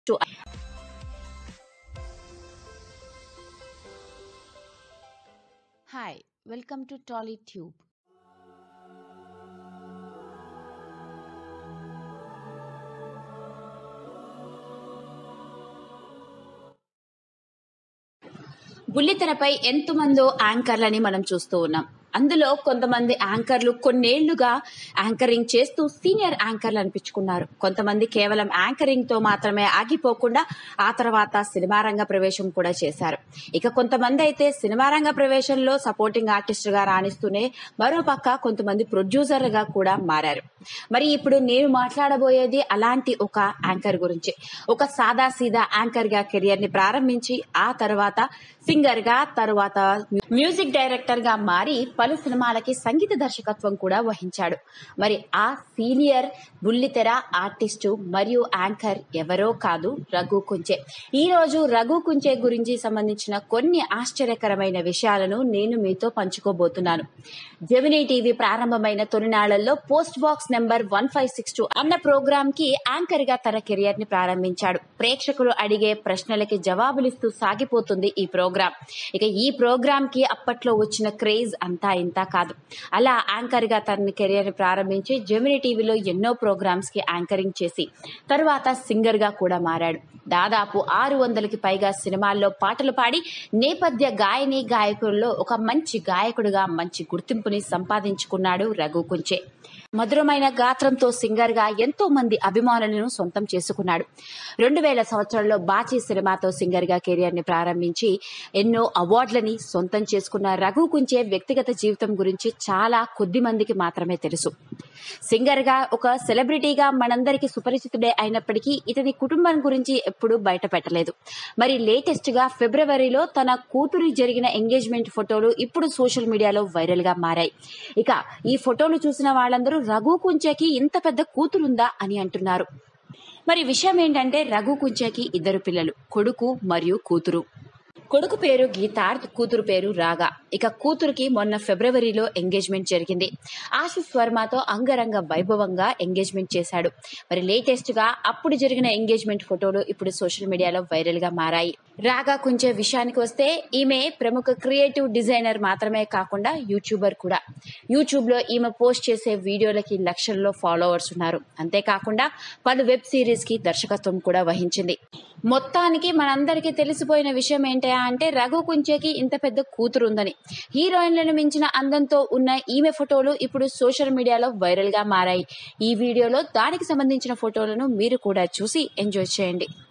to Hi, welcome to TollyTube. బుల్లితెరపై ఎంతమందో యాంకర్లని మనం చూస్తూ ఉన్నాం అందులో కొంతమంది యాంకర్లు కొన్నేళ్లుగా యాంకరింగ్ చేస్తూ సీనియర్ యాంకర్లు అనిపించుకున్నారు కొంతమంది కేవలం యాంకరింగ్ తో మాత్రమే ఆగిపోకుండా ఆ తర్వాత సినిమా రంగ ప్రవేశం కూడా చేశారు ఇక కొంతమంది అయితే సినిమా రంగ ప్రవేశంలో సపోర్టింగ్ ఆర్టిస్ట్ గా రాణిస్తూనే మరోపక్క కొంతమంది ప్రొడ్యూసర్ గా కూడా మారారు మరి ఇప్పుడు నేను మాట్లాడబోయేది అలాంటి ఒక యాంకర్ గురించి ఒక సాదా సీదా యాంకర్ గా కెరియర్ ని ప్రారంభించి ఆ తర్వాత సింగర్ గా తర్వాత మ్యూజిక్ డైరెక్టర్ గా మారి పలు సినిమాలకి సంగీత దర్శకత్వం కూడా వహించాడు మరి ఆ సీనియర్ బుల్లితెర ఆర్టిస్టు మరియు యాంకర్ ఎవరో కాదు రఘు కుంచే ఈ రోజు రఘు కుంచే గురించి సంబంధించిన కొన్ని ఆశ్చర్యకరమైన విషయాలను నేను మీతో పంచుకోబోతున్నాను జెమినీ టీవీ ప్రారంభమైన తొలినాళ్లలో post box number one five six two అన్న ప్రోగ్రామ్ కి యాంకర్ గా తన కెరియర్ ని ప్రారంభించాడు ప్రేక్షకులు అడిగే ప్రశ్నలకి జవాబులిస్తూ సాగిపోతుంది ఈ ప్రోగ్రామ్ ఇక ఈ ప్రోగ్రామ్ కి అప్పట్లో వచ్చిన క్రేజ్ అంతా ఇంత కాదు అలా యాంకర్ గా తన కెరియర్ ని ప్రారంభించి జెమినీ టీవీలో ఎన్నో ప్రోగ్రామ్స్ కి యాంకరింగ్ చేసి తర్వాత సింగర్ గా కూడా మారాడు దాదాపు ఆరు వందలకి పైగా సినిమాల్లో పాటలు పాడి నేపథ్య గాయని గాయకుల్లో ఒక మంచి గాయకుడిగా మంచి గుర్తింపుని సంపాదించుకున్నాడు రఘు కుంచే మధురమైన గాత్రంతో సింగర్ గా ఎంతో మంది అభిమానులను సొంతం చేసుకున్నాడు రెండు వేల సంవత్సరంలో బాచీ సినిమాతో సింగర్ గా కెరియర్ ని ప్రారంభించి ఎన్నో అవార్డులని సొంతం చేసుకున్న రఘు కుంచే వ్యక్తిగత జీవితం గురించి చాలా కొద్ది మందికి మాత్రమే తెలుసు సింగర్ గా ఒక సెలబ్రిటీగా మనందరికి సుపరిచితుడే అయినప్పటికీ ఇతని కుటుంబం గురించి ఎప్పుడూ బయట పెట్టలేదు మరి లేటెస్ట్ గా ఫిబ్రవరిలో తన కూతురి జరిగిన ఎంగేజ్మెంట్ ఫోటోలు ఇప్పుడు సోషల్ మీడియాలో వైరల్ గా మారాయి ఇక ఈ ఫోటోలు చూసిన వాళ్ళందరూ రఘు కుంచేకి ఇంత పెద్ద కూతురుందా అని అంటున్నారు మరి విషయం ఏంటంటే రఘు కుంచేకి ఇద్దరు పిల్లలు కొడుకు మరియు కూతురు కొడుకు పేరు గీతార్థ్ కూతురు పేరు రాగా ఇక కూతురుకి మొన్న ఫిబ్రవరిలో ఎంగేజ్మెంట్ జరిగింది ఆశిష్ వర్మతో అంగరంగ వైభవంగా ఎంగేజ్మెంట్ చేశాడు మరి లేటెస్ట్ గా అప్పుడు జరిగిన ఎంగేజ్మెంట్ ఫోటోలు ఇప్పుడు సోషల్ మీడియాలో వైరల్ గా మారాయి రాగా కుంచే విషయానికి వస్తే ఈమె ప్రముఖ క్రియేటివ్ డిజైనర్ మాత్రమే కాకుండా యూట్యూబర్ కూడా యూట్యూబ్ లో ఈమె పోస్ట్ చేసే వీడియోలకి లక్షల్లో ఫాలోవర్స్ ఉన్నారు అంతేకాకుండా పలు వెబ్ సిరీస్ కి దర్శకత్వం కూడా వహించింది మొత్తానికి మనందరికీ తెలిసిపోయిన విషయం ఏంటా అంటే రఘు కుంచేకి ఇంత పెద్ద కూతురు ఉందని హీరోయిన్లను మించిన అందంతో ఉన్న ఈమె ఫోటోలు ఇప్పుడు సోషల్ మీడియాలో వైరల్ గా మారాయి ఈ వీడియోలో దానికి సంబంధించిన ఫోటోలను మీరు కూడా చూసి ఎంజాయ్ చేయండి